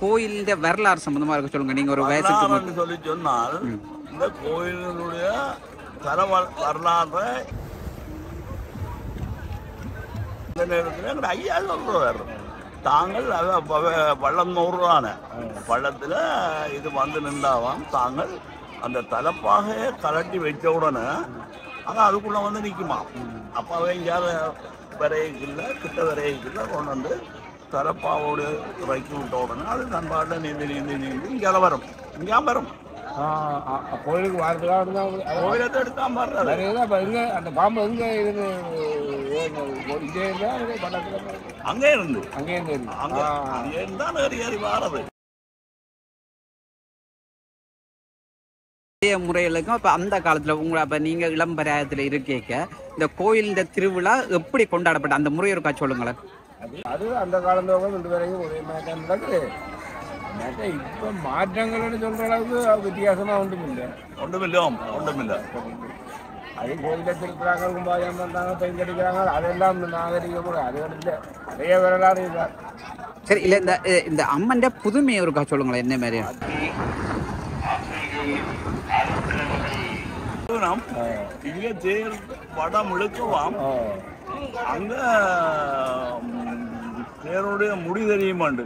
கோயிலிന്റെ வரலாறு சம்பந்தமா இருக்க சொல்லுங்க நீங்க ஒரு வயசுக்கு முன்- வரலாறுன்னு சொல்லி சொன்னால் இந்த கோயிலினுடைய தர வ- வரலாறு இந்த நேரத்தில் எங்கள் ஐயா சொல்றாரு தாங்கள் அத ப- பள்ளம் நூறுறான பள்ளத்தில் இது வந்து நின்றாவாம் தாங்கள் அந்த தலைப்பாகையை கலட்டி வச்ச உடனே ஆனால் அதுக்குள்ளே வந்து நிற்குமா அப்போ அவன் எங்கேயாவது விரையில கிட்ட விரையில கொண்டு வந்து தலைப்பாவோடு இறக்கி விட்ட உடனே அது நண்பாட்டில் நீந்தி நீந்தி நீந்தி இங்கே வரும் இங்கே வரும் ஆ, ஆ, கோயிலுக்கு வாரத்துக்காக இருந்தா கோயிலத்தை எடுக்காம வர்றது வேற எதுவும் அப்ப எங்க அந்த பாம்பு எங்க இருந்து இங்கே இருந்தா அது பள்ளத்துல அங்கே இருந்து அங்கே இருந்து இருக்கு. அங்கே ஆ, அது ஏறிதான் ஏறி ஏறி வாரது பழைய முறைகளுக்கும் இப்ப அந்த காலத்துல உங்களை அப்ப நீங்க இளம் பராயத்துல இருக்கேக்க இந்த கோயிலின் திருவிழா எப்படி கொண்டாடப்பட்ட அந்த முறை இருக்கா சொல்லுங்களேன் அது- அது அந்த காலத்தோட ரெண்டு பேரையும் ஒரே மாதிரி தான் நடக்குது மற்ற இப்ப மாற்றங்கள்னு சொல்ற அளவுக்கு வித்தியாசமா ஒன்றும் இல்லை ஒன்றுமில்லையோம் ஒன்றுமில்லை அது கோயில திருக்குறாங்க கும்பாயம் பண்றாங்க பெயிண்ட் அடிக்கிறாங்க அதெல்லாம் நாகரிகம் கூட அது இல்லை நிறைய வரலாறு இல்லை சரி இல்ல இந்த அஹ், இந்த அம்மன் புதுமை இருக்கா சொல்லுங்களேன் என்ன மாதிரி நாம் இங்கே தேர் படம் இழுக்குவாம் அங்க ம், தேருடைய முடி தெரியுமாண்டு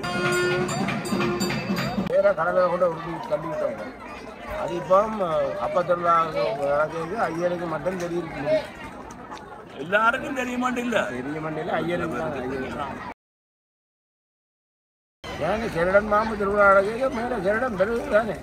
வேற கடலை கூட உருட்டி தள்ளிவிட்டாங்க அது இப்போ அப்பத்தெல்லாம் நடக்கிறது ஐயருக்கு மட்டும் தெரியும் எல்லாருக்கும் தெரியுமாண்டு இல்ல பெரிய மண்ணில் ஐயருக்கு தான் ஐயருக்கு தான் ஏங்க செரடன் மாம்பு திருவிழா நடக்குது மேலே செரடன் பெருகு தானே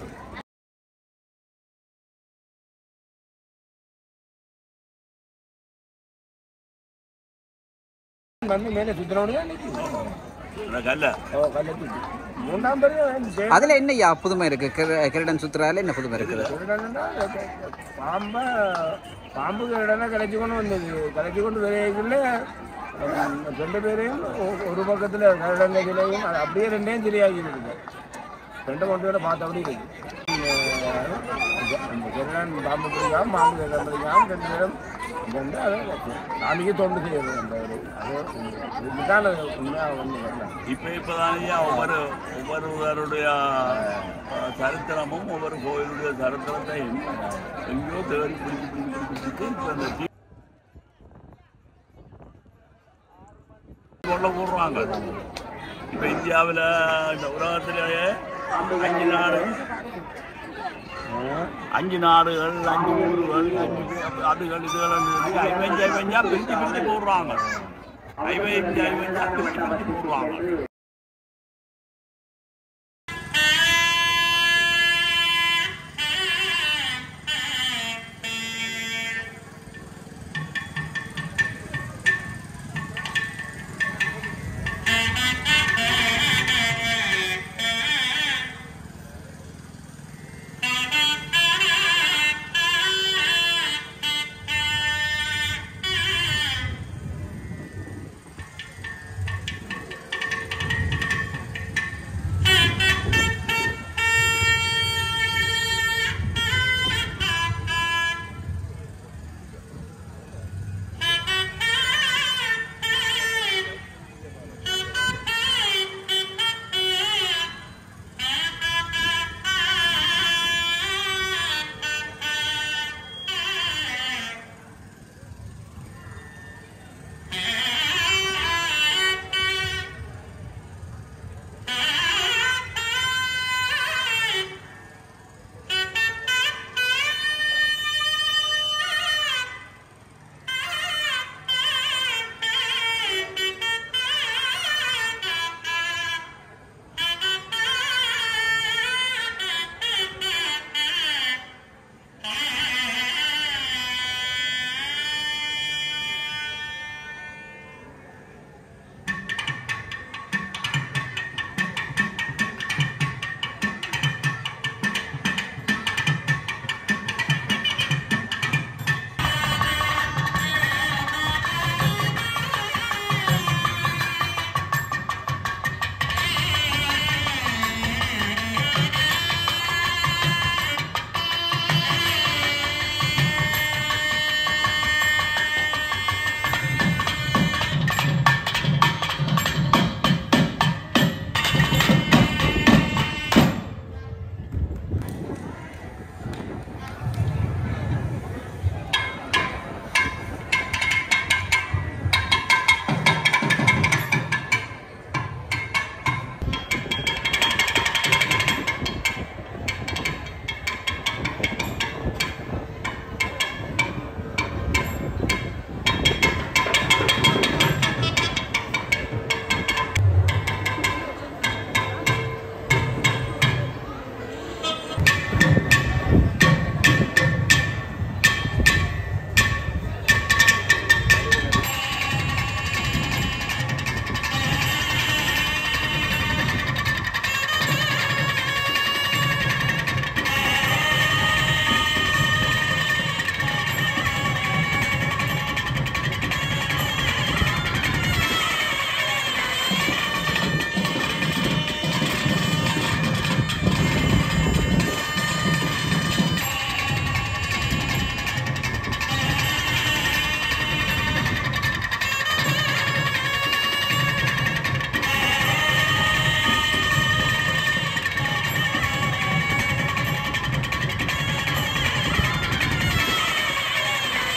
வந்து மேலே சுத்தினோடு தான் நிற்குது எனக்கு அல்ல ஓ கல்லத்தி மூன்றாம் பெரிய அதுல என்னய்யா புதுமை இருக்கு கிர- கிரீடன் சுத்துறால என்ன புதுமை இருக்குது திருடன்னா பாம்பை பாம்பு திருடனா கலைச்சி கொண்டு வந்தது கலைச்சி கொண்டு வரைக்குள்ள ரெண்டு பேரையும் ஒ- ஒரு பக்கத்தில் கரடங்க சிலையும் அது அப்படியே ரெண்டையும் சிலையாகி இருக்கு ரெண்டு கொண்டு வர பார்த்தபடி இருக்கு அந்த திருடன் பாம்பு பிடிக்காம பாம்பு திருடன் பிடிக்காம ரெண்டு பேரும் வந்து அதை சாமிக்கு தொண்டு செய்யறது அந்த ஒரு அது இதுதான் உண்மையாக ஒன்று வரலாம் இப்ப இப்பதானே ஒவ்வொரு ஒவ்வொருவருடைய அஹ், சரித்திரமும் ஒவ்வொரு கோயிலுடைய சரித்திரத்தையும் எங்கேயோ தேடி பிடிச்சி பிடிச்சி பிடிச்சி பிடிச்சி இப்ப இந்த தீ- கொள்ள போடுறாங்க இப்ப இந்தியாவில் இந்த உலகத்திலேயே அஞ்சு நாடு அஞ்சு நாடுகள் அஞ்சு ஊர்கள் அஞ்சு பே- அதுகள் இதுகள் சொல்லி ஐவஞ்சு ஐவஞ்சா பிரிஞ்சு பிரிஞ்சு போடுறாங்க ஐவஞ்சு ஐவஞ்சா பிரிஞ்சு பிரிஞ்சு போடுறாங்க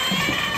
ஆ